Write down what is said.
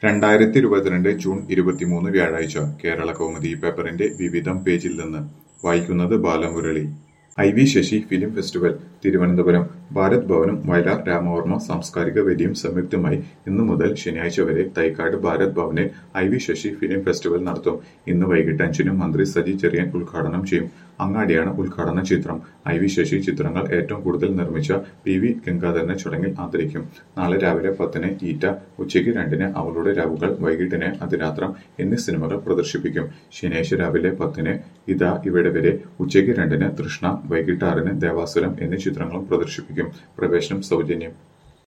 രണ്ടായിരത്തി ഇരുപത്തിരണ്ട് ജൂൺ ഇരുപത്തിമൂന്ന് വ്യാഴാഴ്ച കേരള കൗമുദി പേപ്പറിന്റെ വിവിധം പേജിൽ നിന്ന് വായിക്കുന്നത് Balamurali I V Sasi film festival Thiruvananthapuram Bharat ഭവനും വയലാർ രാമവർമ്മ സാംസ്കാരിക വേദിയും സംയുക്തമായി ഇന്നു മുതൽ ശനിയാഴ്ച വരെ തൈക്കാട് ഭാരത് ഭവനിൽ I V Sasi film festival നടത്തും ഇന്ന് വൈകിട്ട് അഞ്ചിന് മന്ത്രി സജി ചെറിയാൻ ഉദ്ഘാടനം ചെയ്യും അങ്ങാടിയാണ് ഉദ്ഘാടന ചിത്രം ഐ വി ശശി ചിത്രങ്ങൾ ഏറ്റവും കൂടുതൽ നിർമ്മിച്ച പി വി ഗംഗാധരനെ ചടങ്ങിൽ ആദരിക്കും നാളെ രാവിലെ പത്തിന് ഈറ്റ ഉച്ചയ്ക്ക് രണ്ടിന് അവളുടെ രാവുകൾ വൈകിട്ടിന് അതിരാത്രം എന്നീ സിനിമകൾ പ്രദർശിപ്പിക്കും ശനിയാഴ്ച രാവിലെ പത്തിന് ഇതാ ഇവിടെ വരെ ഉച്ചയ്ക്ക് രണ്ടിന് തൃഷ്ണ വൈകിട്ട് ആറിന് ദേവാസുരം എന്നീ ചിത്രങ്ങളും പ്രദർശിപ്പിക്കും പ്രവേശനം സൗജന്യം